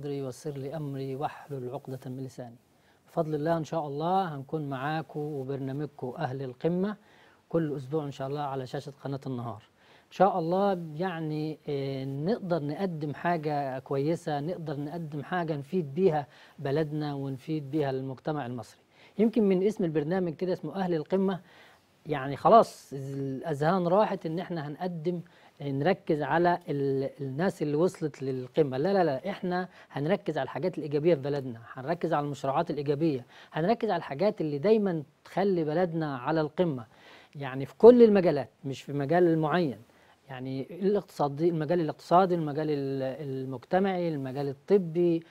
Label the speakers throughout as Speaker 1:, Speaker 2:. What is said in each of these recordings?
Speaker 1: صدري ويسر لي أمري واحلل عقدة من لساني بفضل الله إن شاء الله هنكون معاكم وبرنامجكم أهل القمة كل أسبوع إن شاء الله على شاشة قناة النهار إن شاء الله يعني آه، نقدر نقدم حاجة كويسة نقدر نقدم حاجة نفيد بيها بلدنا ونفيد بيها المجتمع المصري يمكن من اسم البرنامج كده اسمه أهل القمة يعني خلاص الأذهان راحت إن إحنا هنقدم نركز على ال- الناس اللي وصلت للقمة لا لا لا احنا هنركز على الحاجات الإيجابية في بلدنا هنركز على المشروعات الإيجابية هنركز على الحاجات اللي دايما تخلي بلدنا على القمة يعني في كل المجالات مش في مجال معين يعني الاقتصادي المجال الاقتصادي المجال ال- المجتمعي المجال الطبي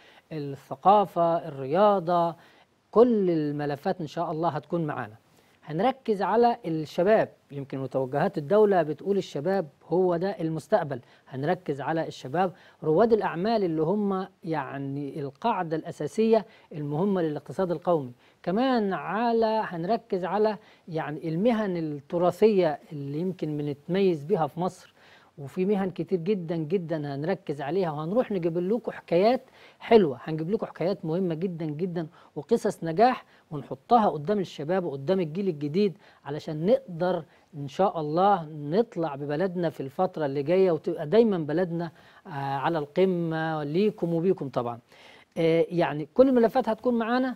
Speaker 1: الثقافة الرياضة كل الملفات إن شاء الله هتكون معانا هنركز على الشباب يمكن وتوجهات الدولة بتقول الشباب هو ده المستقبل هنركز على الشباب رواد الأعمال اللي هم يعني القاعدة الأساسية المهمة للاقتصاد القومي كمان على هنركز على يعني المهن التراثية اللي يمكن بنتميز بها في مصر وفي مهن كتير جدا جدا هنركز عليها وهنروح نجيب لكم حكايات حلوه هنجيب لكم حكايات مهمه جدا جدا وقصص نجاح ونحطها قدام الشباب وقدام الجيل الجديد علشان نقدر ان شاء الله نطلع ببلدنا في الفتره اللي جايه وتبقى دايما بلدنا آه، على القمه ليكم وبيكم طبعا آه، يعني كل الملفات هتكون معانا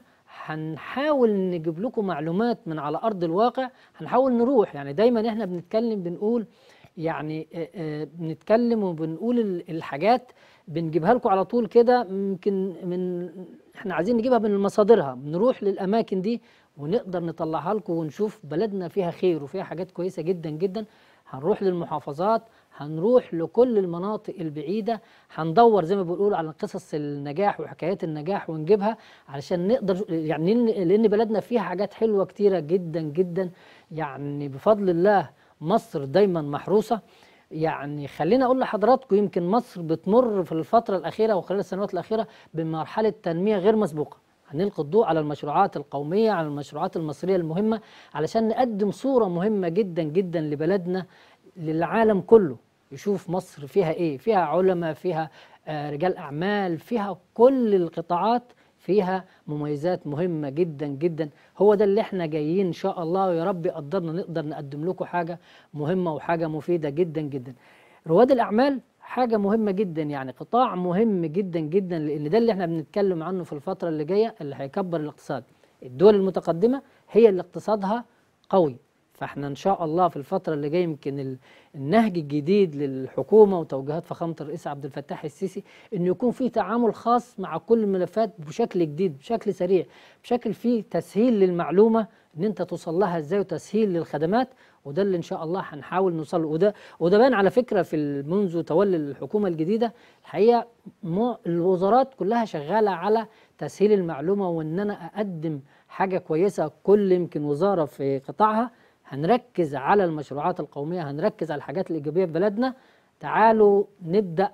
Speaker 1: هنحاول نجيب لكم معلومات من على ارض الواقع هنحاول نروح يعني دايما احنا بنتكلم بنقول يعني آه، آه، بنتكلم وبنقول ال- الحاجات بنجيبها لكم على طول كده يمكن من احنا عايزين نجيبها من مصادرها بنروح للاماكن دي ونقدر نطلعها لكم ونشوف بلدنا فيها خير وفيها حاجات كويسه جدا جدا هنروح للمحافظات هنروح لكل المناطق البعيده هندور زي ما بنقول على قصص النجاح وحكايات النجاح ونجيبها علشان نقدر يعني لأن- لان بلدنا فيها حاجات حلوه كتيره جدا جدا يعني بفضل الله مصر دايما محروسه يعني خلينا اقول لحضراتكم يمكن مصر بتمر في الفتره الاخيره وخلال السنوات الاخيره بمرحله تنميه غير مسبوقه هنلقي الضوء على المشروعات القوميه على المشروعات المصريه المهمه علشان نقدم صوره مهمه جدا جدا لبلدنا للعالم كله يشوف مصر فيها ايه فيها علماء فيها آه، رجال اعمال فيها كل القطاعات فيها مميزات مهمة جدا جدا هو ده اللي احنا جايين ان شاء الله ويا رب يقدرنا نقدر نقدم لكم حاجة مهمة وحاجة مفيدة جدا جدا رواد الأعمال حاجة مهمة جدا يعني قطاع مهم جدا جدا لأن ده اللي احنا بنتكلم عنه في الفترة اللي جاية اللي هيكبر الاقتصاد الدول المتقدمة هي اللي اقتصادها قوي فاحنا ان شاء الله في الفترة اللي جاية يمكن ال- النهج الجديد للحكومة وتوجيهات فخامة الرئيس عبد الفتاح السيسي انه يكون في تعامل خاص مع كل الملفات بشكل جديد بشكل سريع بشكل فيه تسهيل للمعلومة ان انت توصل لها ازاي وتسهيل للخدمات وده اللي ان شاء الله هنحاول نوصل له وده وده بان على فكرة في ال- منذ تولي الحكومة الجديدة الحقيقة مو- الوزارات كلها شغالة على تسهيل المعلومة وان انا اقدم حاجة كويسة كل يمكن وزارة في قطاعها هنركز على المشروعات القومية هنركز على الحاجات الإيجابية في بلدنا تعالوا نبدأ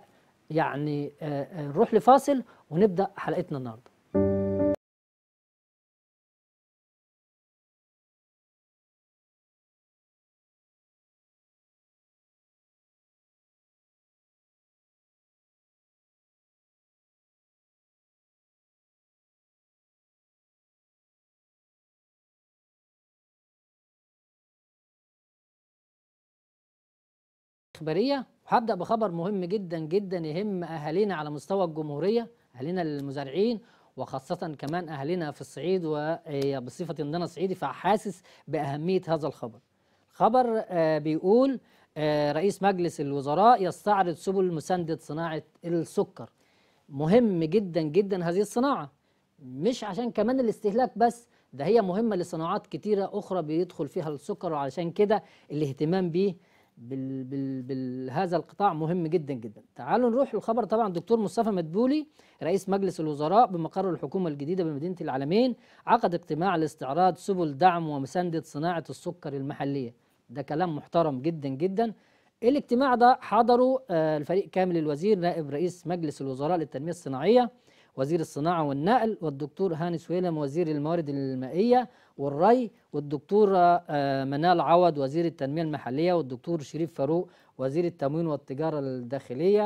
Speaker 1: يعني آه، آه، نروح لفاصل ونبدأ حلقتنا النهاردة إخبارية وهبدأ بخبر مهم جدا جدا يهم أهالينا على مستوى الجمهورية أهالينا المزارعين وخاصة كمان أهالينا في الصعيد وبصفة إن أنا صعيدي فحاسس بأهمية هذا الخبر خبر آه، بيقول آه، رئيس مجلس الوزراء يستعرض سبل مساندة صناعة السكر مهم جدا جدا هذه الصناعة مش عشان كمان الاستهلاك بس ده هي مهمة لصناعات كتيرة أخرى بيدخل فيها السكر وعلشان كده الاهتمام بيه بال بال بهذا القطاع مهم جدا جدا تعالوا نروح للخبر طبعا دكتور مصطفى مدبولي رئيس مجلس الوزراء بمقر الحكومة الجديدة بمدينة العالمين عقد اجتماع لاستعراض سبل دعم ومساندة صناعة السكر المحلية ده كلام محترم جدا جدا الاجتماع ده حضروا آه، الفريق كامل الوزير نائب رئيس مجلس الوزراء للتنمية الصناعية وزير الصناعة والنقل والدكتور هاني سويلم وزير الموارد المائية والري والدكتورة آه، منال عوض وزير التنمية المحلية والدكتور شريف فاروق وزير التموين والتجارة الداخلية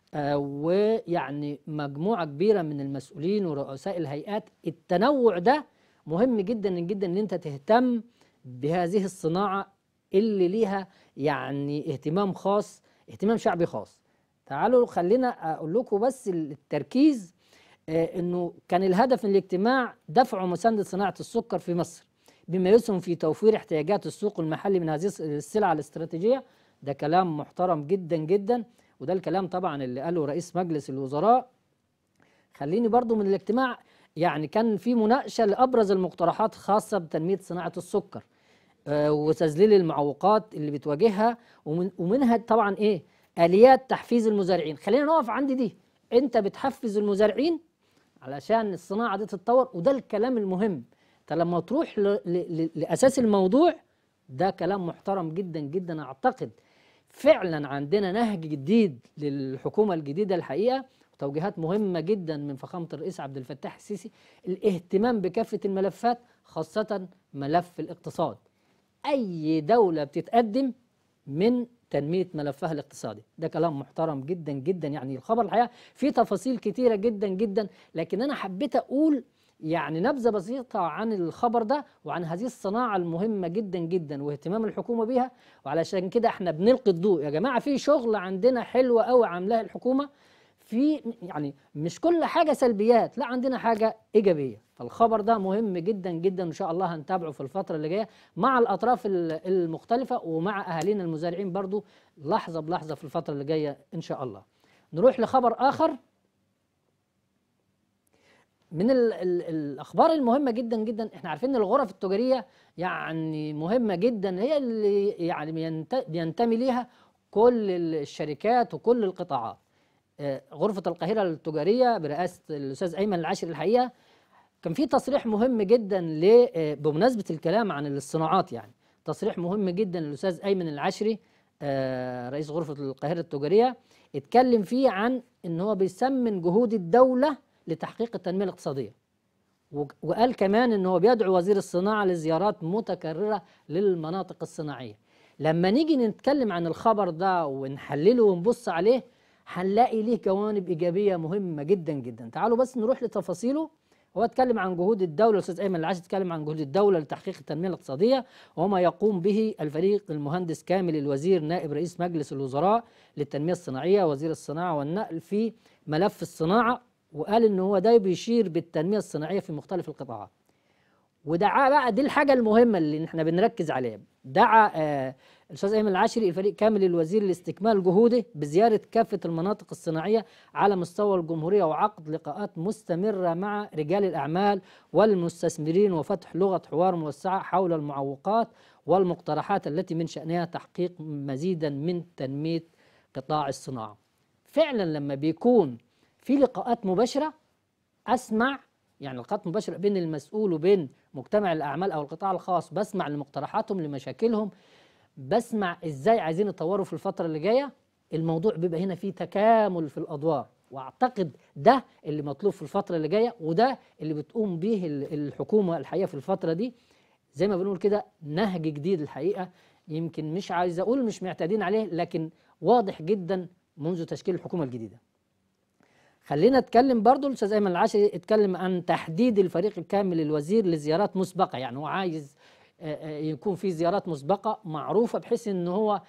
Speaker 1: آه، ويعني مجموعة كبيرة من المسؤولين ورؤساء الهيئات التنوع ده مهم جدا جدا ان انت تهتم بهذه الصناعة اللي ليها يعني اهتمام خاص اهتمام شعبي خاص تعالوا خلينا اقول لكم بس التركيز آه، انه كان الهدف من الاجتماع دفع ومساندة صناعة السكر في مصر بما يسهم في توفير احتياجات السوق المحلي من هذه السلع الاستراتيجية ده كلام محترم جدا جدا وده الكلام طبعا اللي قاله رئيس مجلس الوزراء خليني برضو من الاجتماع يعني كان في مناقشة لأبرز المقترحات خاصة بتنمية صناعة السكر آه، وتذليل المعوقات اللي بتواجهها ومن ومنها طبعا ايه آليات تحفيز المزارعين خلينا نقف عند دي انت بتحفز المزارعين علشان الصناعة دي تتطور وده الكلام المهم انت لما تروح لأساس الموضوع ده كلام محترم جدا جدا أعتقد فعلا عندنا نهج جديد للحكومة الجديدة الحقيقة توجيهات مهمة جدا من فخامة الرئيس عبد الفتاح السيسي الاهتمام بكافة الملفات خاصة ملف الاقتصاد أي دولة بتتقدم من تنمية ملفها الاقتصادي ده كلام محترم جدا جدا يعني الخبر الحقيقة فيه تفاصيل كتيرة جدا جدا لكن أنا حبيت أقول يعني نبذة بسيطة عن الخبر ده وعن هذه الصناعة المهمة جدا جدا واهتمام الحكومة بيها وعلشان كده احنا بنلقي الضوء يا جماعة في شغل عندنا حلوة قوي عاملاها الحكومة في يعني مش كل حاجة سلبيات لا عندنا حاجة إيجابية فالخبر ده مهم جدا جدا إن شاء الله هنتابعه في الفترة اللي جاية مع الأطراف المختلفة ومع أهالينا المزارعين برضو لحظة بلحظة في الفترة اللي جاية إن شاء الله نروح لخبر آخر من ال ال الاخبار المهمه جدا جدا احنا عارفين ان الغرف التجاريه يعني مهمه جدا هي اللي يعني بينتمي ليها كل الشركات وكل القطاعات آه، غرفه القاهره التجاريه برئاسه الاستاذ ايمن العاشر الحقيقه كان في تصريح مهم جدا ل آه، بمناسبه الكلام عن الصناعات يعني تصريح مهم جدا للاستاذ ايمن العاشري آه، رئيس غرفه القاهره التجاريه اتكلم فيه عن ان هو بيسمن جهود الدوله لتحقيق التنمية الاقتصادية وقال كمان ان هو بيدعو وزير الصناعة لزيارات متكررة للمناطق الصناعية لما نيجي نتكلم عن الخبر ده ونحلله ونبص عليه هنلاقي ليه جوانب إيجابية مهمة جدا جدا تعالوا بس نروح لتفاصيله هو اتكلم عن جهود الدولة الأستاذ أيمن العاشر اتكلم عن جهود الدولة لتحقيق التنمية الاقتصادية وما يقوم به الفريق المهندس كامل الوزير نائب رئيس مجلس الوزراء للتنمية الصناعية وزير الصناعة والنقل في ملف الصناعة وقال ان هو ده بيشير بالتنميه الصناعيه في مختلف القطاعات ودعا بقى دي الحاجه المهمه اللي احنا بنركز عليها دعا آه الاستاذ ايمن العاشري الفريق كامل الوزير لاستكمال جهوده بزياره كافه المناطق الصناعيه على مستوى الجمهوريه وعقد لقاءات مستمره مع رجال الاعمال والمستثمرين وفتح لغه حوار موسعه حول المعوقات والمقترحات التي من شانها تحقيق مزيدا من تنميه قطاع الصناعه. فعلا لما بيكون في لقاءات مباشرة أسمع يعني لقاءات مباشرة بين المسؤول وبين مجتمع الأعمال أو القطاع الخاص بسمع لمقترحاتهم لمشاكلهم بسمع إزاي عايزين يطوروا في الفترة اللي جاية الموضوع بيبقى هنا فيه تكامل في الأدوار واعتقد ده اللي مطلوب في الفترة اللي جاية وده اللي بتقوم به الحكومة الحقيقة في الفترة دي زي ما بنقول كده نهج جديد الحقيقة يمكن مش عايز أقول مش معتادين عليه لكن واضح جدا منذ تشكيل الحكومة الجديدة خلينا نتكلم برضو الاستاذ ايمن العاشري اتكلم عن تحديد الفريق الكامل للوزير لزيارات مسبقه يعني هو عايز آه، آه، يكون في زيارات مسبقه معروفه بحيث ان هو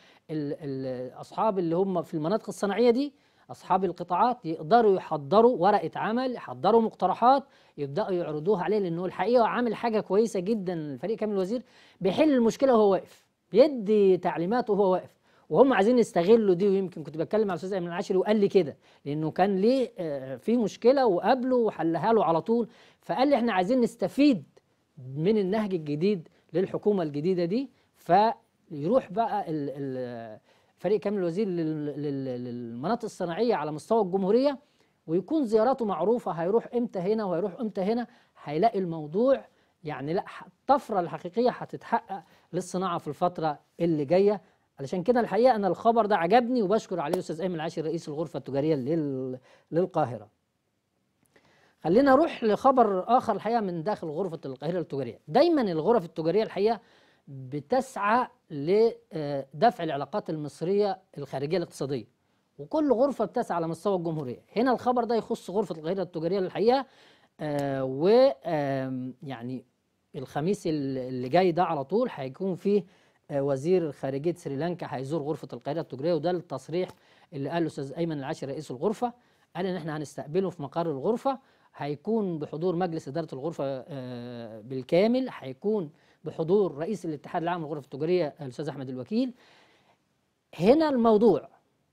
Speaker 1: الاصحاب اللي هم في المناطق الصناعيه دي اصحاب القطاعات يقدروا يحضروا ورقه عمل يحضروا مقترحات يبداوا يعرضوها عليه لانه الحقيقه عامل حاجه كويسه جدا الفريق كامل الوزير بيحل المشكله وهو واقف بيدي تعليمات وهو واقف وهم عايزين يستغلوا دي ويمكن كنت بتكلم مع الاستاذ ايمن العاشري وقال لي كده لانه كان ليه آه، في مشكله وقابله وحلها له على طول فقال لي احنا عايزين نستفيد من النهج الجديد للحكومه الجديده دي فيروح بقى فريق كامل الوزير للمناطق الصناعيه على مستوى الجمهوريه ويكون زياراته معروفه هيروح امتى هنا وهيروح امتى هنا هيلاقي الموضوع يعني لا الطفره الحقيقيه هتتحقق للصناعه في الفتره اللي جايه علشان كده الحقيقه انا الخبر ده عجبني وبشكر عليه الاستاذ ايمن العاشر رئيس الغرفه التجاريه لل... للقاهره خلينا نروح لخبر اخر الحقيقه من داخل غرفه القاهره التجاريه دايما الغرف التجاريه الحقيقه بتسعى لدفع العلاقات المصريه الخارجيه الاقتصاديه وكل غرفه بتسعى على مستوى الجمهوريه هنا الخبر ده يخص غرفه القاهره التجاريه للحقيقه آه و آم، يعني الخميس ال- اللي جاي ده على طول هيكون فيه آه، وزير خارجيه سريلانكا هيزور غرفه القاهره التجاريه وده التصريح اللي قاله الاستاذ ايمن العاشري رئيس الغرفه قال ان احنا هنستقبله في مقر الغرفه هيكون بحضور مجلس اداره الغرفه آه، بالكامل هيكون بحضور رئيس الاتحاد العام للغرف التجاريه الاستاذ احمد الوكيل هنا الموضوع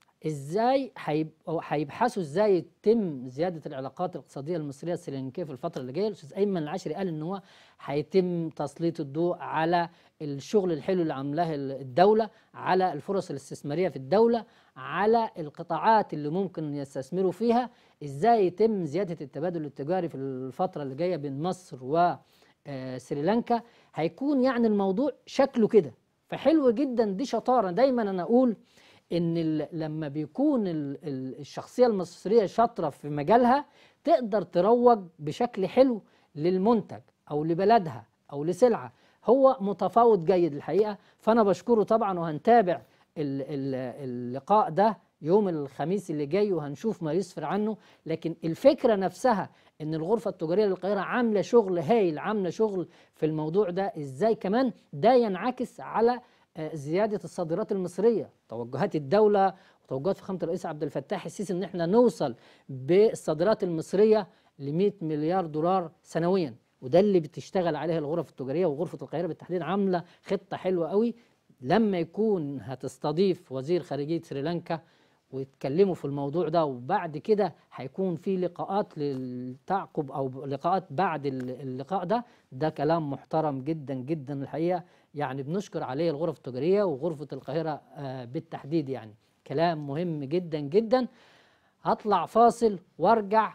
Speaker 1: ازاي هيب- أو هيبحثوا ازاي يتم زياده العلاقات الاقتصاديه المصريه السريلانكيه في الفتره اللي جايه الاستاذ ايمن العاشري قال ان هو هيتم تسليط الضوء على الشغل الحلو اللي عاملاه الدوله على الفرص الاستثماريه في الدوله على القطاعات اللي ممكن يستثمروا فيها ازاي يتم زياده التبادل التجاري في الفتره اللي جايه بين مصر و آه، سريلانكا هيكون يعني الموضوع شكله كده فحلو جدا دي شطاره دايما انا اقول ان ال- لما بيكون ال- ال- الشخصيه المصريه شاطره في مجالها تقدر تروج بشكل حلو للمنتج او لبلدها او لسلعه هو متفاوض جيد الحقيقه فانا بشكره طبعا وهنتابع ال- ال- اللقاء ده يوم الخميس اللي جاي وهنشوف ما يسفر عنه لكن الفكره نفسها ان الغرفه التجاريه للقاهره عامله شغل هايل عامله شغل في الموضوع ده ازاي كمان ده ينعكس على آه، زياده الصادرات المصريه توجهات الدوله وتوجهات فخامه الرئيس عبد الفتاح السيسي ان احنا نوصل بالصادرات المصريه ل 100 مليار دولار سنويا وده اللي بتشتغل عليه الغرف التجاريه وغرفه القاهره بالتحديد عامله خطه حلوه قوي لما يكون هتستضيف وزير خارجيه سريلانكا ويتكلموا في الموضوع ده وبعد كده هيكون في لقاءات للتعقب او لقاءات بعد ال- اللقاء ده ده كلام محترم جدا جدا الحقيقه يعني بنشكر عليه الغرف التجاريه وغرفه القاهره آه، بالتحديد يعني كلام مهم جدا جدا هطلع فاصل وارجع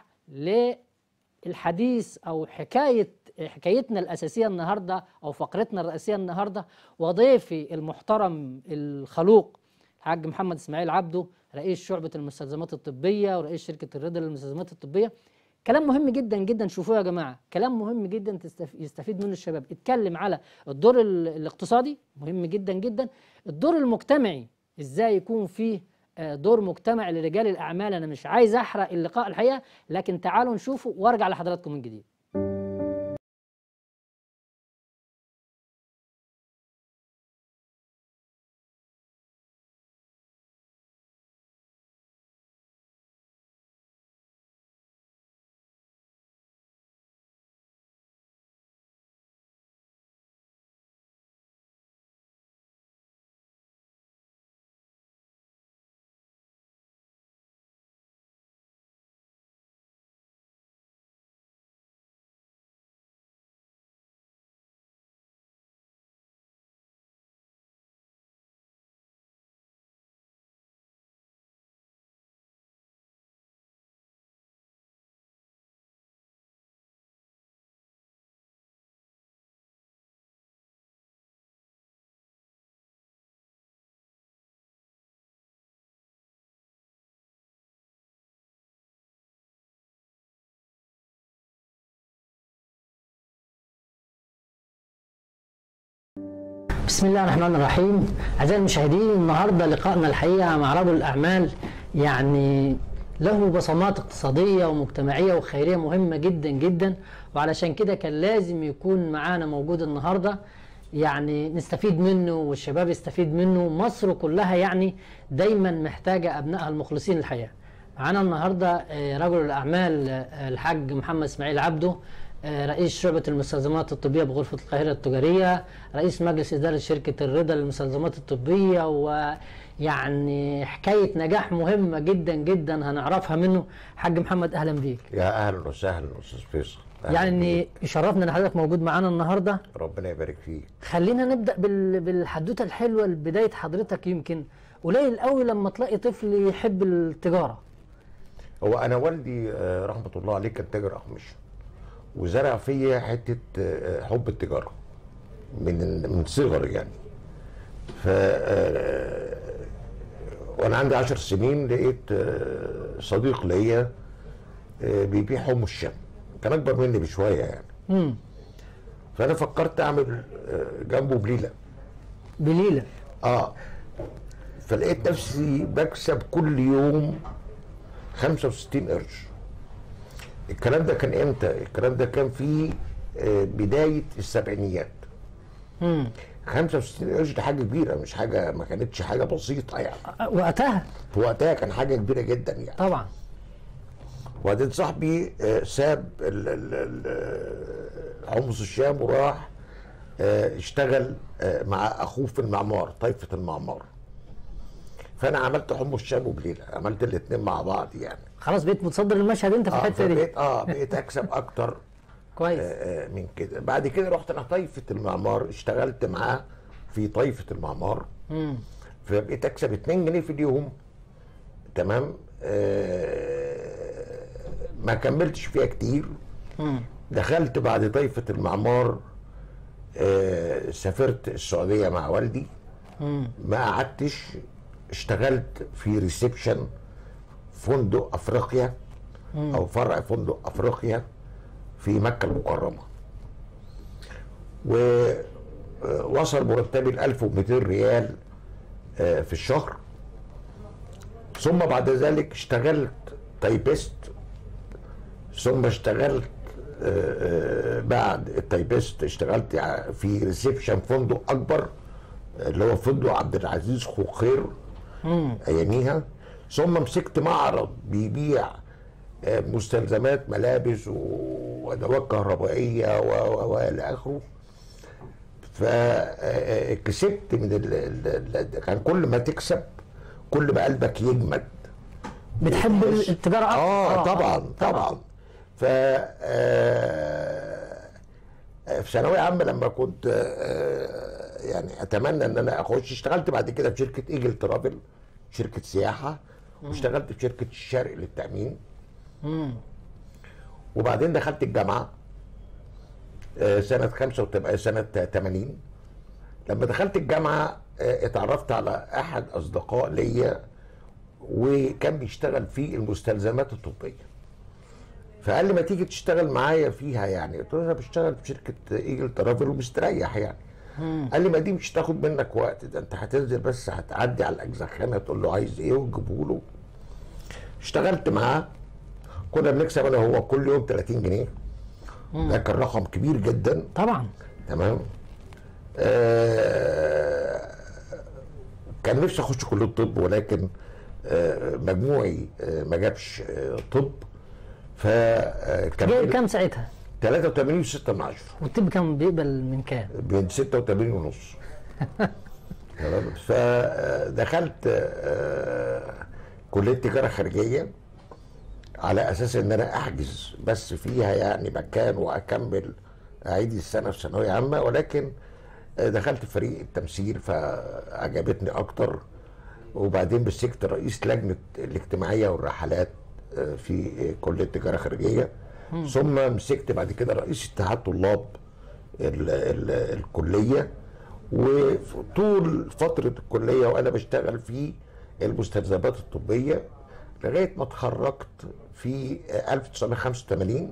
Speaker 1: للحديث او حكايه حكايتنا الاساسيه النهارده او فقرتنا الرئيسيه النهارده وضيفي المحترم الخلوق الحاج محمد اسماعيل عبده رئيس شعبة المستلزمات الطبية ورئيس شركة الرضا للمستلزمات الطبية كلام مهم جدا جدا شوفوه يا جماعة كلام مهم جدا تستف... يستفيد منه الشباب اتكلم على الدور ال... الاقتصادي مهم جدا جدا الدور المجتمعي ازاي يكون فيه آه، دور مجتمعي لرجال الأعمال أنا مش عايز أحرق اللقاء الحقيقة لكن تعالوا نشوفه وارجع لحضراتكم من جديد بسم الله الرحمن الرحيم أعزائي المشاهدين النهاردة لقائنا الحقيقة مع رجل الأعمال يعني له بصمات اقتصادية ومجتمعية وخيرية مهمة جدا جدا وعلشان كده كان لازم يكون معانا موجود النهاردة يعني نستفيد منه والشباب يستفيد منه مصر كلها يعني دايما محتاجة أبنائها المخلصين الحقيقة معانا النهاردة آه، رجل الأعمال آه، الحاج محمد إسماعيل عبده آه، رئيس شعبة المستلزمات الطبية بغرفة القاهرة التجارية رئيس مجلس إدارة شركة الرضا للمستلزمات الطبية ويعني حكاية نجاح مهمة جدا جدا هنعرفها منه حاج محمد أهلا بيك
Speaker 2: يا اهلا وسهلا استاذ فيصل أهلاً
Speaker 1: يعني
Speaker 2: بيك.
Speaker 1: يشرفنا ان حضرتك موجود معانا النهارده
Speaker 2: ربنا يبارك فيك
Speaker 1: خلينا نبدا بال- بالحدوته الحلوه لبدايه حضرتك يمكن قليل قوي لما تلاقي طفل يحب التجاره
Speaker 2: هو انا والدي آه، رحمه الله عليه كان تاجر اقمش وزرع فيا حته آه، حب التجاره من من صغري يعني ف آه، وانا عندي عشر سنين لقيت آه، صديق ليا آه، بيبيع حمص الشام كان اكبر مني بشويه يعني
Speaker 1: امم
Speaker 2: فانا فكرت اعمل آه، جنبه بليله
Speaker 1: بليله
Speaker 2: اه فلقيت نفسي بكسب كل يوم 65 قرش الكلام ده كان امتى الكلام ده كان في آه، بدايه السبعينيات
Speaker 1: مم.
Speaker 2: 65 قرش دي حاجه كبيره مش حاجه ما كانتش حاجه بسيطه يعني
Speaker 1: أه، وقتها
Speaker 2: في وقتها كان حاجه كبيره جدا يعني
Speaker 1: طبعا
Speaker 2: وبعدين صاحبي آه، ساب ال- ال- ال- آه، حمص الشام وراح آه، اشتغل آه، مع اخوه في المعمار طائفه المعمار فانا عملت حمص الشام وبليله عملت الاثنين مع بعض يعني
Speaker 1: خلاص بقيت متصدر المشهد انت في
Speaker 2: اه
Speaker 1: الحته دي
Speaker 2: فبقيت اه بقيت اكسب اكتر
Speaker 1: كويس
Speaker 2: آه، من كده بعد كده رحت انا طائفه المعمار اشتغلت معاه في طائفه المعمار
Speaker 1: مم.
Speaker 2: فبقيت اكسب 2 جنيه في اليوم تمام آه ما كملتش فيها كتير
Speaker 1: مم.
Speaker 2: دخلت بعد طائفه المعمار آه سافرت السعوديه مع والدي
Speaker 1: مم.
Speaker 2: ما قعدتش اشتغلت في ريسبشن فندق افريقيا او فرع فندق افريقيا في مكه المكرمه ووصل مرتبي ل 1200 ريال آه، في الشهر ثم بعد ذلك اشتغلت تايبست ثم اشتغلت آه، آه، بعد التايبست اشتغلت ع- في ريسبشن فندق اكبر اللي هو فندق عبد العزيز خوخير اياميها ثم مسكت معرض بيبيع آه، مستلزمات ملابس و- وادوات كهربائيه و- و- والى اخره فكسبت من ال ال ال كان كل ما تكسب كل ما قلبك يجمد
Speaker 1: بتحب التجاره اكتر
Speaker 2: اه طبعا طبعا ف آه، في ثانويه عامه لما كنت آه، يعني اتمنى ان انا اخش اشتغلت بعد كده في شركه ايجل ترافل شركه سياحه واشتغلت في شركه الشرق للتامين
Speaker 1: مم.
Speaker 2: وبعدين دخلت الجامعه آه، سنه 85 سنه 80 لما دخلت الجامعه آه، اتعرفت على احد اصدقاء ليا وكان بيشتغل في المستلزمات الطبيه فقال لي ما تيجي تشتغل معايا فيها يعني قلت له انا بشتغل في شركه ايجل ترافل ومستريح يعني قال لي ما دي مش تاخد منك وقت ده انت هتنزل بس هتعدي على الاجزخانه تقول له عايز ايه وتجيبه له اشتغلت معاه كنا بنكسب انا وهو كل يوم 30 جنيه ده كان رقم كبير جدا
Speaker 1: طبعا
Speaker 2: تمام آه كان نفسي اخش كليه الطب ولكن آه مجموعي آه ما جابش آه طب
Speaker 1: جايب
Speaker 2: فكان
Speaker 1: كام ساعتها
Speaker 2: 83 و6 من 10
Speaker 1: والطب كان بيقبل من كام
Speaker 2: بين 86 ونص تمام فدخلت آه، كليه تجاره خارجيه على اساس ان انا احجز بس فيها يعني مكان واكمل اعيد السنه في ثانويه عامه ولكن آه، دخلت فريق التمثيل فعجبتني اكتر وبعدين مسكت رئيس لجنه الاجتماعيه والرحلات آه، في كليه تجاره خارجيه ثم مسكت بعد كده رئيس اتحاد طلاب ال ال الكليه وطول فتره الكليه وانا بشتغل في المستلزمات الطبيه لغايه ما اتخرجت في 1985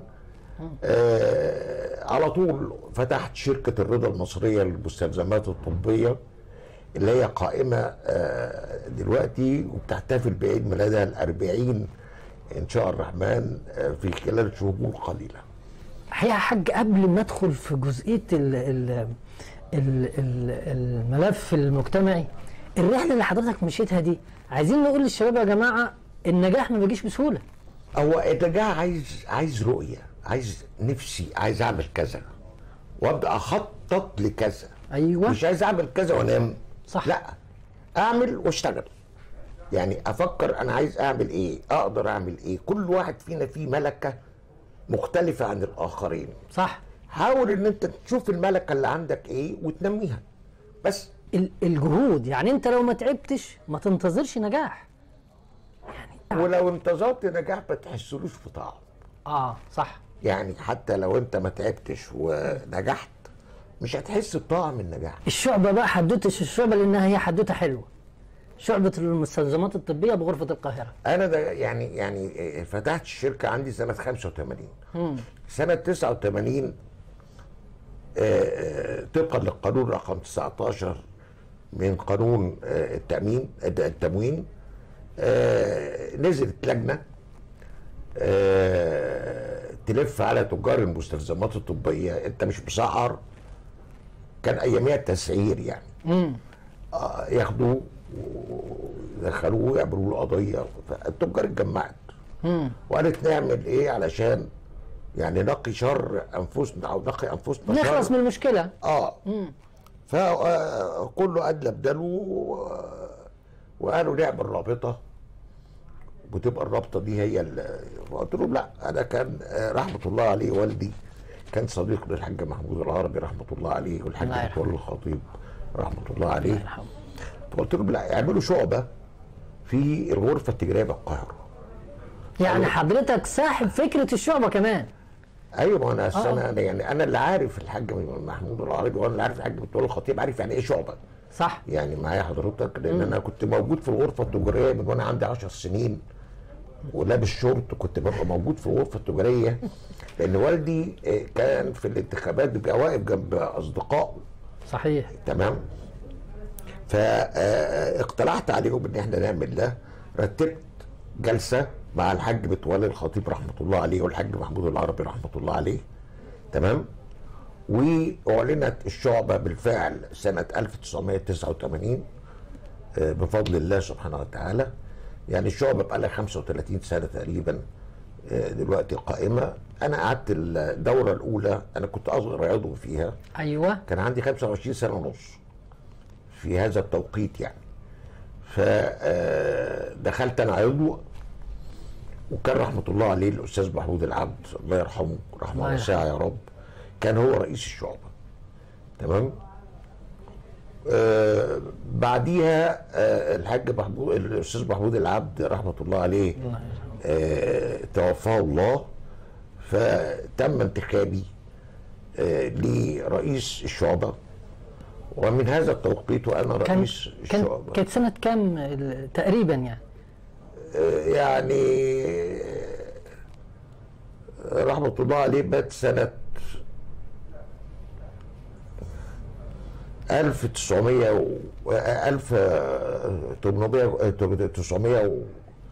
Speaker 2: آه على طول فتحت شركه الرضا المصريه للمستلزمات الطبيه اللي هي قائمه آه دلوقتي وبتحتفل بعيد ميلادها الأربعين ان شاء الرحمن آه في خلال شهور قليله
Speaker 1: الحقيقه يا حاج قبل ما ادخل في جزئيه ال ال ال ال الملف المجتمعي الرحله اللي حضرتك مشيتها دي عايزين نقول للشباب يا جماعه النجاح ما بيجيش بسهوله
Speaker 2: هو النجاح عايز عايز رؤيه عايز نفسي عايز اعمل كذا وابدا اخطط لكذا
Speaker 1: ايوه
Speaker 2: مش عايز اعمل كذا وانام
Speaker 1: صح.
Speaker 2: لا اعمل واشتغل يعني افكر انا عايز اعمل ايه اقدر اعمل ايه كل واحد فينا فيه ملكه مختلفه عن الاخرين
Speaker 1: صح
Speaker 2: حاول ان انت تشوف الملكه اللي عندك ايه وتنميها بس
Speaker 1: ال- الجهود يعني انت لو ما تعبتش ما تنتظرش نجاح
Speaker 2: ولو انتظرت نجاح ما تحسلوش في طعم
Speaker 1: اه صح
Speaker 2: يعني حتى لو انت ما تعبتش ونجحت مش هتحس بطعم النجاح
Speaker 1: الشعبه بقى حدوته الشعبه لانها هي حدوته حلوه شعبه المستلزمات الطبيه بغرفه القاهره
Speaker 2: انا ده يعني يعني فتحت الشركه عندي سنه 85 سنه 89 آه، آه، طبقا للقانون رقم 19 من قانون آه، التامين التموين آه، نزلت لجنه آه، تلف على تجار المستلزمات الطبيه انت مش مسعر كان اياميها التسعير يعني
Speaker 1: امم
Speaker 2: آه، ياخدوه ويدخلوه ويعملوا له قضيه فالتجار اتجمعت
Speaker 1: امم
Speaker 2: وقالت نعمل ايه علشان يعني نقي شر انفسنا او نقي انفسنا
Speaker 1: نخلص
Speaker 2: شر
Speaker 1: من المشكله
Speaker 2: اه فكله ادلى بداله و- وقالوا نعمل رابطه وتبقى الرابطه دي هي ال- قلت لهم لا انا كان آه، رحمه الله عليه والدي كان صديق للحاج محمود العربي رحمه الله عليه والحاج
Speaker 1: الله يرحمه.
Speaker 2: متولي الخطيب رحمه الله
Speaker 1: الله
Speaker 2: عليه
Speaker 1: يرحمه
Speaker 2: قلت لهم لا اعملوا شعبه في الغرفه التجاريه بالقاهره
Speaker 1: يعني حضرتك صاحب فكره الشعبه كمان
Speaker 2: ايوه ما انا أصل
Speaker 1: آه.
Speaker 2: انا يعني انا اللي عارف الحاج محمود العربي وانا اللي عارف الحاج متولي الخطيب عارف يعني ايه شعبه
Speaker 1: صح
Speaker 2: يعني معايا حضرتك لان انا كنت موجود في الغرفه التجاريه من وانا عندي 10 سنين ولابس شورت كنت ببقى موجود في الغرفه التجاريه لان والدي آه، كان في الانتخابات بيبقى واقف جنب اصدقائه
Speaker 1: صحيح
Speaker 2: تمام فاقترحت عليهم ان احنا نعمل ده رتبت جلسه مع الحاج متولي الخطيب رحمه الله عليه والحاج محمود العربي رحمه الله عليه تمام واعلنت الشعبه بالفعل سنه 1989 آه، بفضل الله سبحانه وتعالى يعني الشعبه بقى لها 35 سنه تقريبا آه، دلوقتي قائمه انا قعدت الدوره الاولى انا كنت اصغر عضو فيها
Speaker 1: ايوه
Speaker 2: كان عندي 25 سنه ونص في هذا التوقيت يعني فدخلت انا عضو وكان رحمه الله عليه الاستاذ محمود العبد الله يرحمه رحمه
Speaker 1: الله
Speaker 2: واسعه يا رب كان هو رئيس الشعبه تمام آه بعديها آه الحاج محمود الاستاذ محمود العبد رحمه الله عليه
Speaker 1: الله يرحمه
Speaker 2: آه توفاه الله فتم انتخابي آه لرئيس الشعبة ومن هذا التوقيت وأنا
Speaker 1: كان
Speaker 2: رئيس
Speaker 1: كان
Speaker 2: الشعبة
Speaker 1: كانت سنه كام ال- تقريبا يعني
Speaker 2: آه يعني آه، رحمة الله عليه مات سنة 1900 و 1800 900 و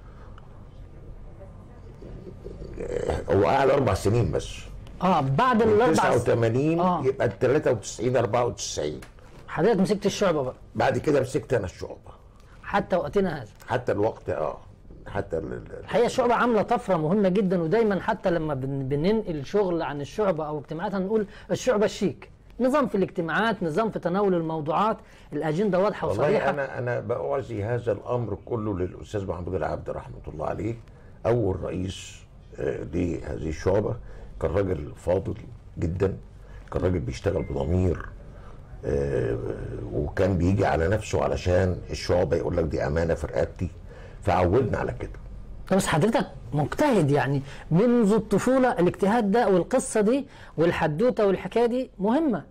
Speaker 2: هو قعد اربع سنين بس
Speaker 1: اه بعد الاربع س-
Speaker 2: 89
Speaker 1: آه.
Speaker 2: يبقى 93 94
Speaker 1: حضرتك مسكت الشعبه بقى
Speaker 2: بعد كده مسكت انا الشعبه
Speaker 1: حتى وقتنا هذا
Speaker 2: حتى الوقت اه حتى ال- ال-
Speaker 1: الحقيقه الشعبه عامله طفره مهمه جدا ودايما حتى لما بن- بننقل شغل عن الشعبه او اجتماعات هنقول الشعبه الشيك نظام في الاجتماعات نظام في تناول الموضوعات الاجنده واضحه
Speaker 2: والله
Speaker 1: وصريحه
Speaker 2: انا انا باعزي هذا الامر كله للاستاذ محمود العبد رحمه الله عليه اول رئيس آه، لهذه الشعبه كان راجل فاضل جدا كان راجل بيشتغل بضمير آه، وكان بيجي على نفسه علشان الشعبه يقول لك دي امانه في رقبتي فعودنا على كده
Speaker 1: طب بس حضرتك مجتهد يعني منذ الطفوله الاجتهاد ده والقصه دي والحدوته والحكايه دي مهمه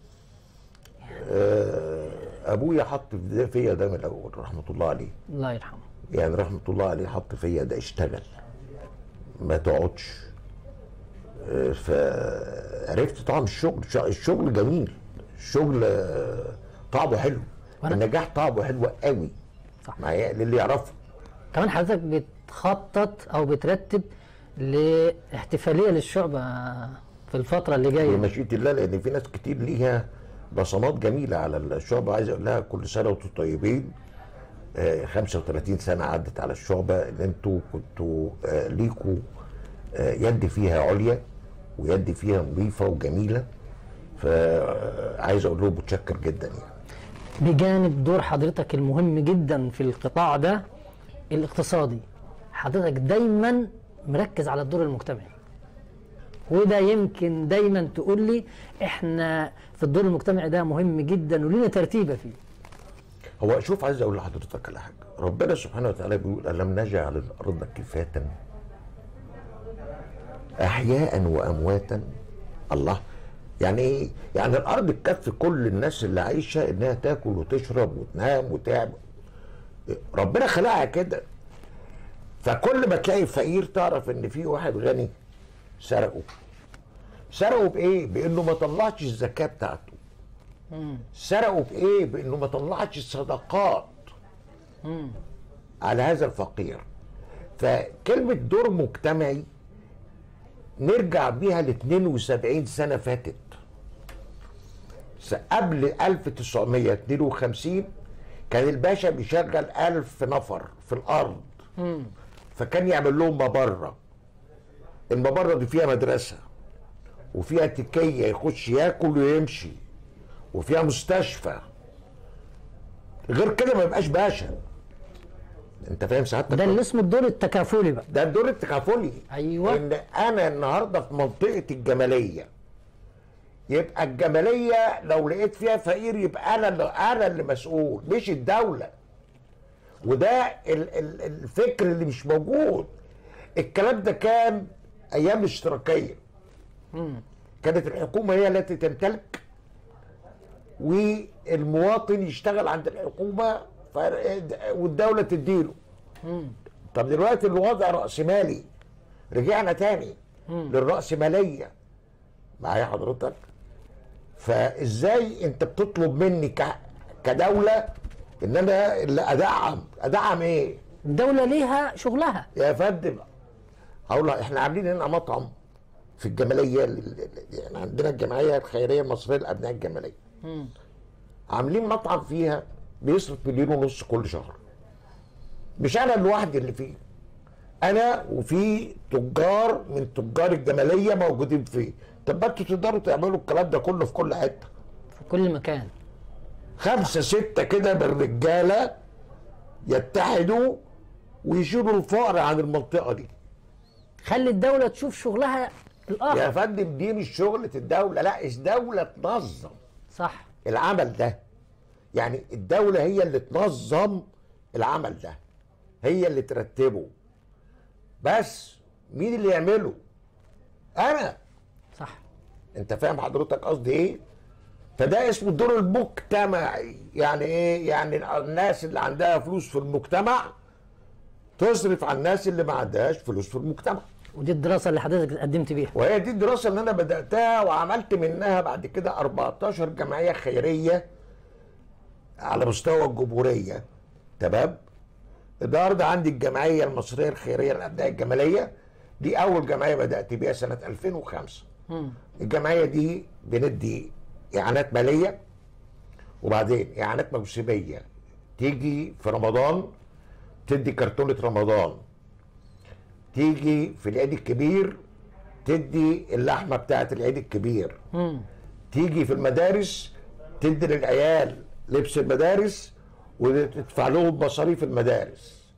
Speaker 2: آه، ابويا حط في ده- فيا ده من الاول رحمه الله عليه
Speaker 1: الله يرحمه
Speaker 2: يعني رحمه الله عليه حط فيا ده اشتغل ما تقعدش آه، فعرفت طعم الشغل ش- الشغل جميل الشغل آه، طعمه حلو
Speaker 1: وأنا-
Speaker 2: النجاح طعمه حلو قوي
Speaker 1: صح.
Speaker 2: معايا للي يعرفه
Speaker 1: كمان حضرتك بتخطط او بترتب لاحتفاليه للشعبه في الفتره اللي جايه
Speaker 2: بمشيئه الله لان في ناس كتير ليها بصمات جميله على الشعبه عايز اقول لها كل سنه وانتم طيبين آه، 35 سنه عدت على الشعبه ان انتوا كنتوا آه، ليكوا آه، يد فيها عليا ويد فيها نظيفه وجميله فعايز اقول لهم متشكر جدا يعني
Speaker 1: بجانب دور حضرتك المهم جدا في القطاع ده الاقتصادي حضرتك دايما مركز على الدور المجتمعي وده يمكن دايما تقول لي احنا في الدور المجتمعي ده مهم جدا ولينا ترتيبه فيه
Speaker 2: هو شوف عايز اقول لحضرتك على حاجه ربنا سبحانه وتعالى بيقول الم نجعل الارض كفاة احياء وامواتا الله يعني ايه يعني الارض تكفي كل الناس اللي عايشه انها تاكل وتشرب وتنام وتعمل ربنا خلقها كده فكل ما تلاقي فقير تعرف ان في واحد غني سرقه سرقه بايه بانه ما طلعش الزكاه بتاعته سرقوا بايه بانه ما طلعش الصدقات على هذا الفقير فكلمه دور مجتمعي نرجع بيها ل 72 سنه فاتت س- قبل 1952 كان الباشا بيشغل ألف نفر في الأرض فكان يعمل لهم مبرة المبرة دي فيها مدرسة وفيها تكية يخش ياكل ويمشي وفيها مستشفى غير كده ما يبقاش باشا انت فاهم سعادتك
Speaker 1: ده اللي اسمه الدور التكافلي بقى
Speaker 2: ده الدور التكافلي
Speaker 1: أيوة.
Speaker 2: ان انا النهارده في منطقه الجماليه يبقى الجماليه لو لقيت فيها فقير يبقى انا اللي انا اللي مسؤول مش الدوله وده ال- ال- الفكر اللي مش موجود الكلام ده كان ايام الاشتراكيه كانت الحكومه هي التي تمتلك والمواطن يشتغل عند الحكومه ف- والدوله تديله طب دلوقتي الوضع رأسمالي رجعنا تاني للرأسمالية معايا حضرتك فازاي انت بتطلب مني ك... كدولة ان انا اللي ادعم ادعم ايه
Speaker 1: الدولة ليها شغلها
Speaker 2: يا فندم هقول لك احنا عاملين هنا مطعم في الجمالية ال- ال- يعني عندنا الجمعية الخيرية المصرية لأبناء الجمالية عاملين مطعم فيها بيصرف مليون ونص كل شهر مش انا لوحدي اللي فيه انا وفي تجار من تجار الجماليه موجودين فيه طب ما انتوا تقدروا تعملوا الكلام ده كله في كل حته
Speaker 1: في كل مكان
Speaker 2: خمسه سته كده من الرجاله يتحدوا ويشيلوا الفقر عن المنطقه دي
Speaker 1: خلي الدولة تشوف شغلها
Speaker 2: يا
Speaker 1: الآخر
Speaker 2: فندم دي مش شغله الدوله لا الدوله تنظم
Speaker 1: صح
Speaker 2: العمل ده يعني الدولة هي اللي تنظم العمل ده هي اللي ترتبه بس مين اللي يعمله انا
Speaker 1: صح
Speaker 2: انت فاهم حضرتك قصدي ايه فده اسمه الدور المجتمعي يعني ايه يعني الناس اللي عندها فلوس في المجتمع تصرف على الناس اللي ما عندهاش فلوس في المجتمع
Speaker 1: ودي الدراسة اللي حضرتك قدمت بيها
Speaker 2: وهي دي الدراسة اللي أنا بدأتها وعملت منها بعد كده 14 جمعية خيرية على مستوى الجمهورية تمام؟ النهارده عندي الجمعية المصرية الخيرية للأبناء الجمالية دي أول جمعية بدأت بيها سنة 2005 الجمعية دي بندي إعانات مالية وبعدين إعانات موسمية تيجي في رمضان تدي كرتونة رمضان تيجي في العيد الكبير تدي اللحمه بتاعت العيد الكبير تيجي في المدارس تدي للعيال لبس المدارس وتدفع لهم مصاريف المدارس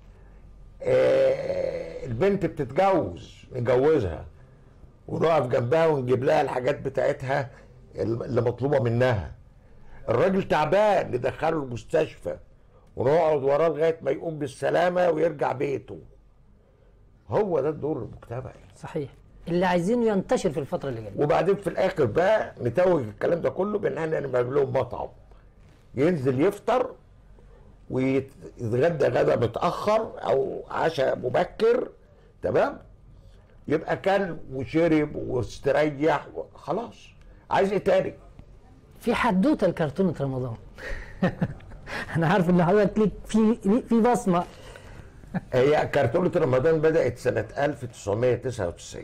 Speaker 2: آه، البنت بتتجوز نجوزها ونقف جنبها ونجيب لها الحاجات بتاعتها اللي مطلوبه منها الراجل تعبان ندخله المستشفى ونقعد وراه لغايه ما يقوم بالسلامه ويرجع بيته هو ده الدور المجتمعي
Speaker 1: صحيح اللي عايزينه ينتشر في الفترة اللي جاية
Speaker 2: وبعدين في الاخر بقى نتوج الكلام ده كله بان احنا نعمل لهم مطعم ينزل يفطر ويتغدى غدا متاخر او عشاء مبكر تمام يبقى كل وشرب واستريح خلاص عايز ايه تاني
Speaker 1: في حدوته لكرتونه رمضان انا عارف ان حضرتك ليك في في بصمه
Speaker 2: هي كرتونة رمضان بدأت سنة 1999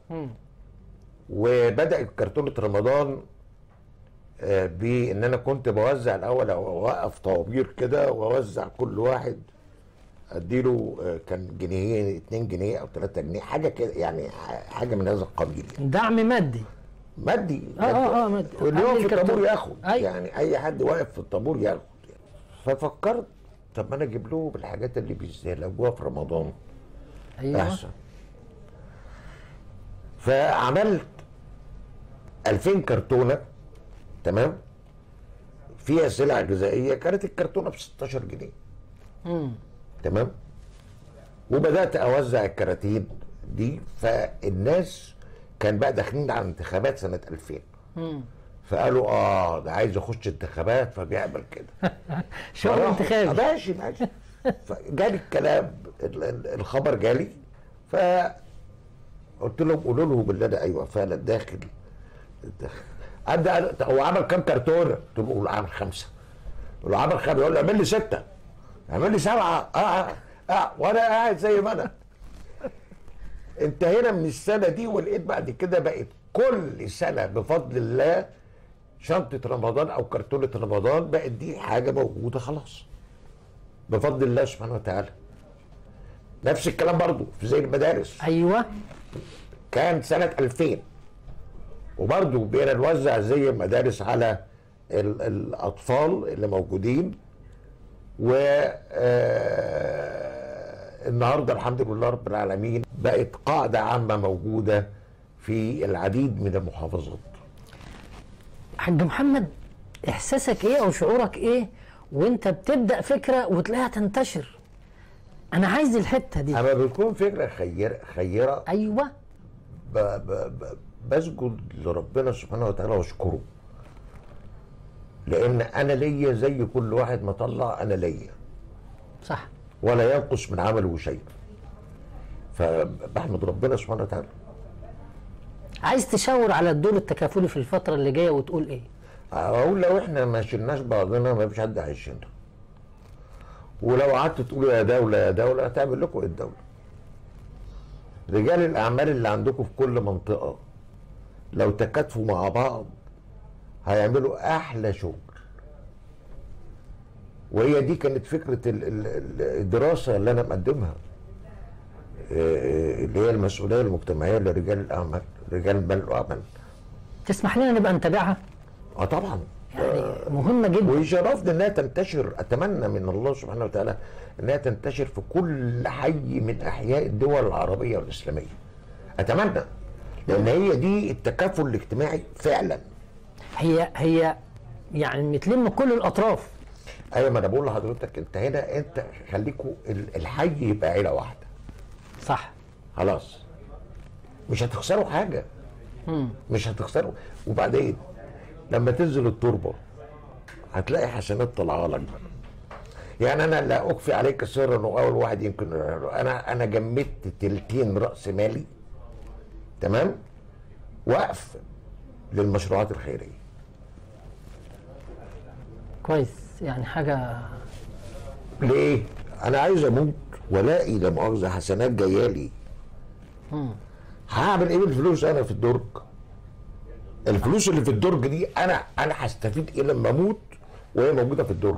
Speaker 2: وبدأت كرتونة رمضان آه، بإن أنا كنت بوزع الأول أو أوقف طوابير كده وأوزع كل واحد أديله آه، كان جنيهين اتنين جنيه أو تلاتة جنيه حاجة كده يعني ح- حاجة من هذا القبيل يعني.
Speaker 1: دعم مادي
Speaker 2: مادي
Speaker 1: آه، آه، آه، مادي.
Speaker 2: واللي
Speaker 1: قبل
Speaker 2: يقف في
Speaker 1: الكرتون.
Speaker 2: الطابور ياخد
Speaker 1: أيوة.
Speaker 2: يعني أي حد واقف في الطابور ياخد يعني. ففكرت طب ما أنا أجيب لهم الحاجات اللي بيستهلكوها في رمضان
Speaker 1: ايوه
Speaker 2: احسن فعملت 2000 كرتونه تمام فيها سلع غذائيه كانت الكرتونه ب 16 جنيه
Speaker 1: مم.
Speaker 2: تمام وبدات اوزع الكراتين دي فالناس كان بقى داخلين على انتخابات سنه 2000
Speaker 1: مم.
Speaker 2: فقالوا اه ده عايز يخش انتخابات فبيعمل كده
Speaker 1: شغل
Speaker 2: فراحوا-
Speaker 1: انتخابي
Speaker 2: آه، ماشي ماشي فجالي الكلام ال- ال- الخبر جالي ف قلت لهم قولوا لهم اللي انا ايوه فعلا داخل داخل. ابدا هو عمل كام كرتونه؟ تقول له عمل خمسه يقول له عمل خمسه يقول له اعمل لي سته اعمل لي سبعه اه اه, آه. وانا قاعد زي ما انا انتهينا من السنه دي ولقيت بعد كده بقت كل سنه بفضل الله شنطه رمضان او كرتونه رمضان بقت دي حاجه موجوده خلاص بفضل الله سبحانه وتعالى نفس الكلام برضو في زي المدارس
Speaker 1: ايوه
Speaker 2: كان سنة 2000 وبرضو بقينا نوزع زي المدارس على ال- الأطفال اللي موجودين و آه، النهارده الحمد لله رب العالمين بقت قاعدة عامة موجودة في العديد من المحافظات
Speaker 1: حاج محمد احساسك ايه او شعورك ايه وانت بتبدا فكره وتلاقيها تنتشر انا عايز الحته دي
Speaker 2: أما بتكون فكرة خيرة خيرة
Speaker 1: ايوه
Speaker 2: ب- ب- ب- بسجد لربنا سبحانه وتعالى واشكره لان انا ليا زي كل واحد ما طلع انا ليا
Speaker 1: صح
Speaker 2: ولا ينقص من عمله شيء فبحمد ربنا سبحانه وتعالى
Speaker 1: عايز تشاور على الدور التكافلي في الفتره اللي جايه وتقول ايه
Speaker 2: اقول لو احنا ما شلناش بعضنا ما فيش حد هيشيلنا ولو قعدت تقولوا يا دوله يا دوله هتعمل لكم ايه الدوله رجال الاعمال اللي عندكم في كل منطقه لو تكاتفوا مع بعض هيعملوا احلى شغل وهي دي كانت فكره ال- ال- ال- الدراسه اللي انا مقدمها آه، اللي هي المسؤوليه المجتمعيه لرجال الاعمال رجال المال والاعمال
Speaker 1: تسمح لنا نبقى نتابعها
Speaker 2: اه طبعا
Speaker 1: يعني مهمه جدا
Speaker 2: ويشرفنا انها تنتشر اتمنى من الله سبحانه وتعالى انها تنتشر في كل حي من احياء الدول العربيه والاسلاميه اتمنى لان هي دي التكافل الاجتماعي فعلا
Speaker 1: هي هي يعني بتلم كل الاطراف
Speaker 2: ايوه ما انا بقول لحضرتك انت هنا انت خليكوا ال- الحي يبقى عيله واحده
Speaker 1: صح
Speaker 2: خلاص مش هتخسروا حاجه
Speaker 1: مم.
Speaker 2: مش هتخسروا وبعدين لما تنزل التربه هتلاقي حسنات طالعه لك بقى. يعني انا لا اخفي عليك سرا انه اول واحد يمكن انا انا جمدت تلتين راس مالي تمام وقف للمشروعات الخيريه
Speaker 1: كويس يعني حاجه
Speaker 2: ليه؟ انا عايز اموت والاقي لا مؤاخذه حسنات جايه لي
Speaker 1: مم.
Speaker 2: هعمل ايه بالفلوس انا في الدرج؟ الفلوس اللي في الدرج دي انا انا هستفيد ايه لما اموت وهي موجوده في الدرج؟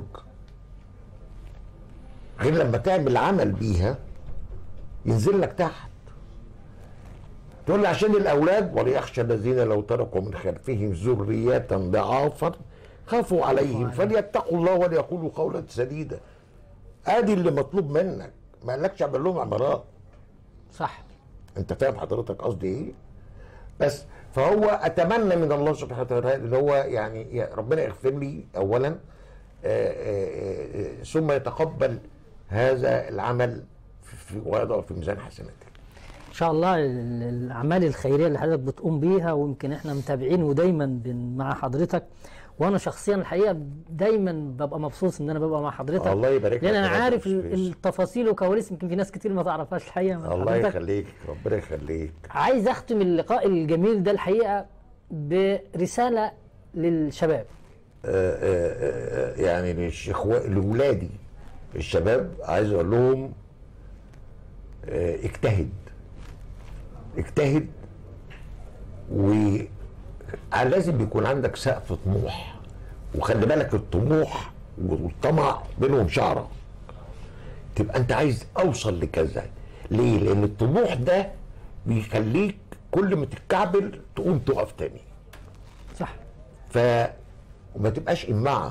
Speaker 2: غير لما تعمل عمل بيها ينزل لك تحت تقول لي عشان الاولاد وليخشى الذين لو تركوا من خلفهم ذرية ضعافا خافوا عليهم فليتقوا الله وليقولوا قولا سديدا ادي اللي مطلوب منك ما قالكش اعمل لهم عمارات
Speaker 1: صح
Speaker 2: انت فاهم حضرتك قصدي ايه بس فهو اتمنى من الله سبحانه وتعالى ان هو يعني يا ربنا يغفر لي اولا آه، آه، آه، ثم يتقبل هذا العمل في- في ويضعه في ميزان حسناته
Speaker 1: ان شاء الله ال- الاعمال الخيريه اللي حضرتك بتقوم بيها ويمكن احنا متابعين ودايما بن- مع حضرتك وانا شخصيا الحقيقه دايما ببقى مبسوط ان انا ببقى مع حضرتك
Speaker 2: الله يبارك لك
Speaker 1: لان انا
Speaker 2: يا رب
Speaker 1: عارف
Speaker 2: يا
Speaker 1: ال-
Speaker 2: أستاذ.
Speaker 1: التفاصيل وكواليس يمكن في ناس كتير ما تعرفهاش الحقيقه من
Speaker 2: الله
Speaker 1: حضرتك.
Speaker 2: يخليك ربنا يخليك
Speaker 1: عايز اختم اللقاء الجميل ده الحقيقه برساله للشباب
Speaker 2: آه، آه، آه، يعني للشيخ- لاولادي الشباب عايز اقول لهم آه، اجتهد اجتهد ولازم يكون عندك سقف طموح وخلي بالك الطموح والطمع بينهم شعره تبقى انت عايز اوصل لكذا ليه لان الطموح ده بيخليك كل ما تتكعبل تقوم تقف تاني
Speaker 1: صح
Speaker 2: ف وما تبقاش إماعة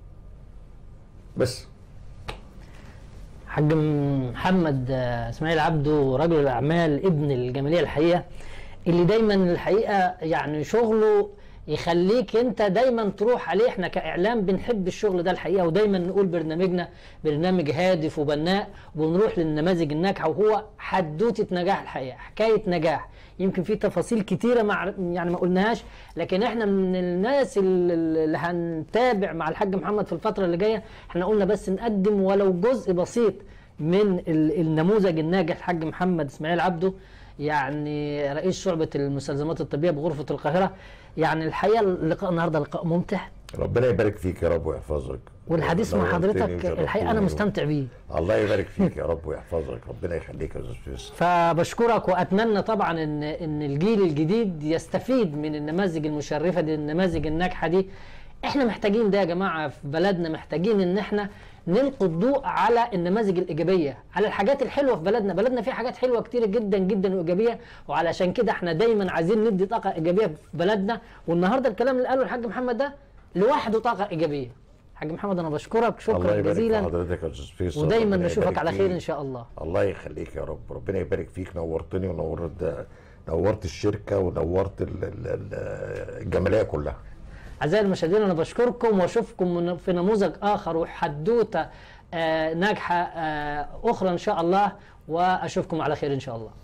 Speaker 2: بس
Speaker 1: حاج محمد آه، اسماعيل عبده رجل الاعمال ابن الجماليه الحقيقه اللي دايما الحقيقه يعني شغله يخليك انت دايما تروح عليه احنا كاعلام بنحب الشغل ده الحقيقه ودايما نقول برنامجنا برنامج هادف وبناء ونروح للنماذج الناجحه وهو حدوته نجاح الحقيقه حكايه نجاح يمكن في تفاصيل كتيره مع يعني ما قلناهاش لكن احنا من الناس اللي اللي هنتابع مع الحاج محمد في الفتره اللي جايه احنا قلنا بس نقدم ولو جزء بسيط من ال- النموذج الناجح الحاج محمد اسماعيل عبده يعني رئيس شعبة المستلزمات الطبية بغرفة القاهرة يعني الحقيقة اللقاء النهاردة لقاء ممتع
Speaker 2: ربنا يبارك فيك يا رب ويحفظك
Speaker 1: والحديث مع
Speaker 2: نورتني
Speaker 1: حضرتك
Speaker 2: وشرفتني
Speaker 1: الحقيقة أنا
Speaker 2: و-
Speaker 1: مستمتع بيه
Speaker 2: الله يبارك فيك يا رب ويحفظك ربنا يخليك يا استاذ فيصل
Speaker 1: فبشكرك واتمنى طبعا ان ان الجيل الجديد يستفيد من النماذج المشرفه دي النماذج الناجحه دي احنا محتاجين ده يا جماعه في بلدنا محتاجين ان احنا نلقي الضوء على النماذج الايجابيه على الحاجات الحلوه في بلدنا بلدنا فيها حاجات حلوه كتير جدا جدا وايجابيه وعلشان كده احنا دايما عايزين ندي طاقه ايجابيه في بلدنا والنهارده الكلام اللي قاله الحاج محمد ده لوحده طاقه ايجابيه حاج محمد انا بشكرك
Speaker 2: الله
Speaker 1: شكرا
Speaker 2: يبارك في
Speaker 1: جزيلا
Speaker 2: حضرتك يا استاذ فيصل
Speaker 1: ودايما
Speaker 2: ربنا
Speaker 1: نشوفك
Speaker 2: يبارك
Speaker 1: على خير
Speaker 2: فيك.
Speaker 1: ان شاء الله
Speaker 2: الله يخليك يا رب ربنا يبارك فيك نورتني ونورت نورت الشركه ونورت ال- ال- ال- الجماليه كلها
Speaker 1: أعزائي المشاهدين أنا بشكركم وأشوفكم من- في نموذج آخر وحدوتة آه، ناجحة آه، أخرى إن شاء الله وأشوفكم على خير إن شاء الله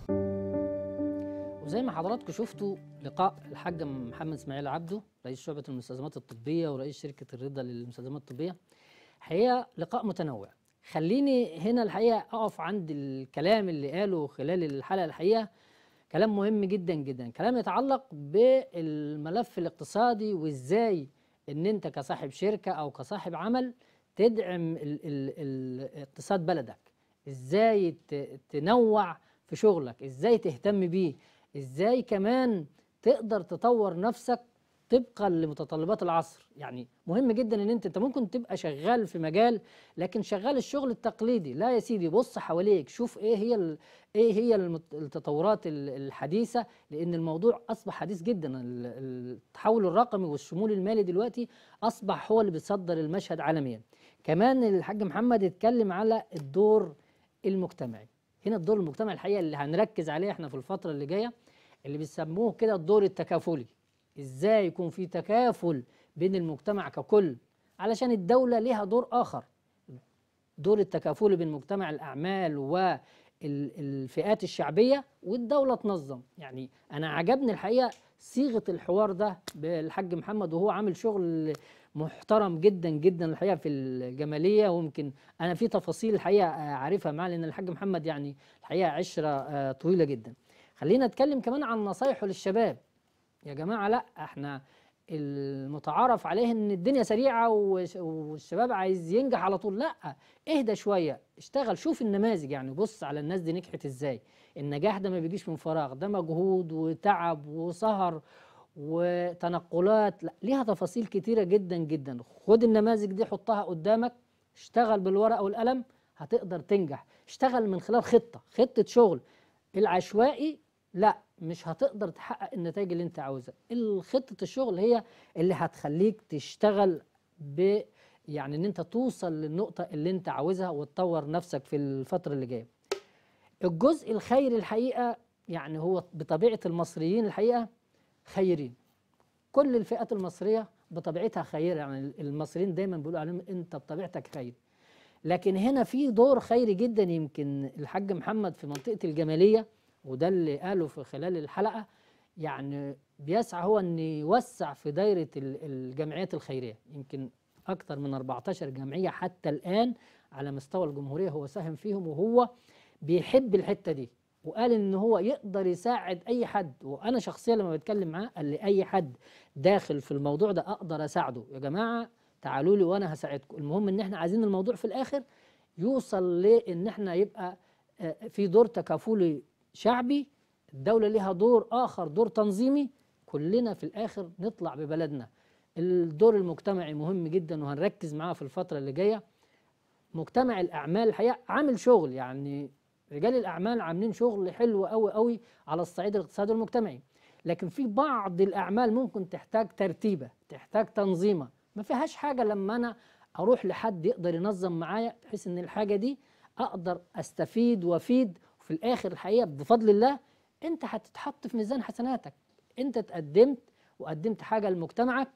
Speaker 1: وزي ما حضراتكم شفتوا لقاء الحاج محمد اسماعيل عبده رئيس شعبة المستلزمات الطبية ورئيس شركة الرضا للمستلزمات الطبية حقيقة لقاء متنوع خليني هنا الحقيقة أقف عند الكلام اللي قاله خلال الحلقة الحقيقة كلام مهم جدا جدا كلام يتعلق بالملف الاقتصادي وازاي ان انت كصاحب شركة او كصاحب عمل تدعم ال ال ال اقتصاد بلدك ازاي ت- تنوع في شغلك ازاي تهتم بيه ازاي كمان تقدر تطور نفسك طبقا لمتطلبات العصر يعني مهم جدا ان انت انت ممكن تبقى شغال في مجال لكن شغال الشغل التقليدي لا يا سيدي بص حواليك شوف ايه هي ال- ايه هي المت- التطورات ال- الحديثه لان الموضوع اصبح حديث جدا ال- التحول الرقمي والشمول المالي دلوقتي اصبح هو اللي بيتصدر المشهد عالميا كمان الحاج محمد اتكلم على الدور المجتمعي هنا الدور المجتمعي الحقيقه اللي هنركز عليه احنا في الفتره اللي جايه اللي بيسموه كده الدور التكافلي ازاي يكون في تكافل بين المجتمع ككل علشان الدوله ليها دور اخر دور التكافل بين مجتمع الاعمال والفئات الشعبيه والدوله تنظم يعني انا عجبني الحقيقه صيغه الحوار ده بالحاج محمد وهو عامل شغل محترم جدا جدا الحقيقه في الجماليه ويمكن انا في تفاصيل الحقيقه آه، عارفها معاه لان الحاج محمد يعني الحقيقه عشره آه، طويله جدا خلينا نتكلم كمان عن نصايحه للشباب يا جماعه لا احنا المتعارف عليه ان الدنيا سريعه وش- والشباب عايز ينجح على طول لا اهدى شويه اشتغل شوف النماذج يعني بص على الناس دي نجحت ازاي النجاح ده ما بيجيش من فراغ ده مجهود وتعب وسهر وتنقلات لا ليها تفاصيل كتيره جدا جدا خد النماذج دي حطها قدامك اشتغل بالورقه والقلم هتقدر تنجح اشتغل من خلال خطه خطه شغل العشوائي لا مش هتقدر تحقق النتائج اللي انت عاوزها خطه الشغل هي اللي هتخليك تشتغل ب يعني ان انت توصل للنقطه اللي انت عاوزها وتطور نفسك في الفتره اللي جايه الجزء الخيري الحقيقه يعني هو بطبيعه المصريين الحقيقه خيرين كل الفئات المصريه بطبيعتها خيره يعني المصريين دايما بيقولوا عليهم انت بطبيعتك خير لكن هنا في دور خيري جدا يمكن الحاج محمد في منطقه الجماليه وده اللي قاله في خلال الحلقه يعني بيسعى هو ان يوسع في دايره ال- الجمعيات الخيريه يمكن اكثر من 14 جمعيه حتى الان على مستوى الجمهوريه هو ساهم فيهم وهو بيحب الحته دي وقال ان هو يقدر يساعد اي حد وانا شخصيا لما بتكلم معاه قال لي اي حد داخل في الموضوع ده اقدر اساعده يا جماعه تعالوا لي وانا هساعدكم المهم ان احنا عايزين الموضوع في الاخر يوصل لان احنا يبقى آه، في دور تكافلي شعبي الدولة ليها دور آخر دور تنظيمي كلنا في الآخر نطلع ببلدنا الدور المجتمعي مهم جدا وهنركز معاه في الفترة اللي جاية مجتمع الأعمال الحقيقة عامل شغل يعني رجال الأعمال عاملين شغل حلو قوي قوي على الصعيد الاقتصادي والمجتمعي لكن في بعض الأعمال ممكن تحتاج ترتيبة تحتاج تنظيمة ما فيهاش حاجة لما أنا أروح لحد يقدر ينظم معايا بحيث إن الحاجة دي أقدر أستفيد وأفيد وفي الآخر الحقيقة بفضل الله أنت هتتحط في ميزان حسناتك أنت تقدمت وقدمت حاجة لمجتمعك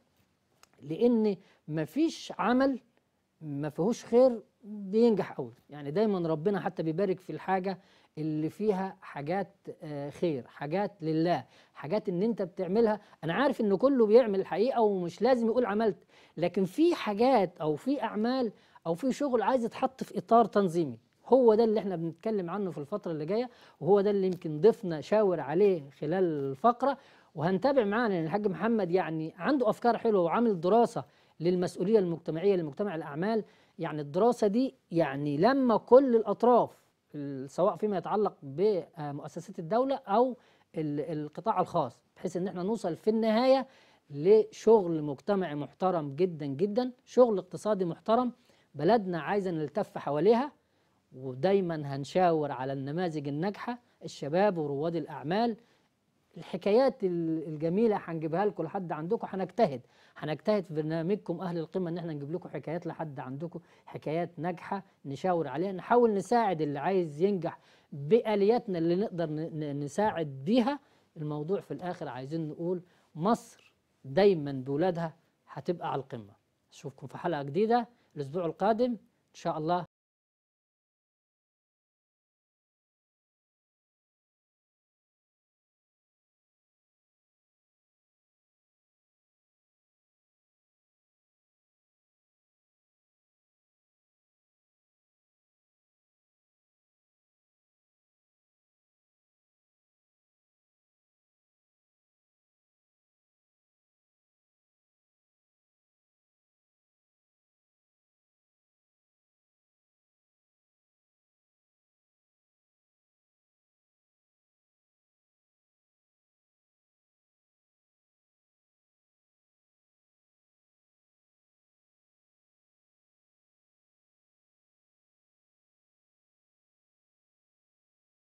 Speaker 1: لأن مفيش عمل ما فيهوش خير بينجح قوي يعني دايما ربنا حتى بيبارك في الحاجة اللي فيها حاجات آه، خير حاجات لله حاجات ان انت بتعملها انا عارف ان كله بيعمل الحقيقة ومش لازم يقول عملت لكن في حاجات او في اعمال او في شغل عايز يتحط في اطار تنظيمي هو ده اللي احنا بنتكلم عنه في الفترة اللي جاية وهو ده اللي يمكن ضيفنا شاور عليه خلال الفقرة وهنتابع معانا لان الحاج محمد يعني عنده افكار حلوه وعامل دراسه للمسؤوليه المجتمعيه لمجتمع الاعمال يعني الدراسه دي يعني لما كل الاطراف ال- سواء فيما يتعلق بمؤسسات الدوله او ال- القطاع الخاص بحيث ان احنا نوصل في النهايه لشغل مجتمعي محترم جدا جدا شغل اقتصادي محترم بلدنا عايزه نلتف حواليها ودايما هنشاور على النماذج الناجحه الشباب ورواد الاعمال الحكايات ال- الجميله هنجيبها لكم لحد عندكم هنجتهد هنجتهد في برنامجكم اهل القمه ان احنا نجيب لكم حكايات لحد عندكم حكايات ناجحه نشاور عليها نحاول نساعد اللي عايز ينجح بالياتنا اللي نقدر ن- ن- نساعد بيها الموضوع في الاخر عايزين نقول مصر دايما بولادها هتبقى على القمه اشوفكم في حلقه جديده الاسبوع القادم ان شاء الله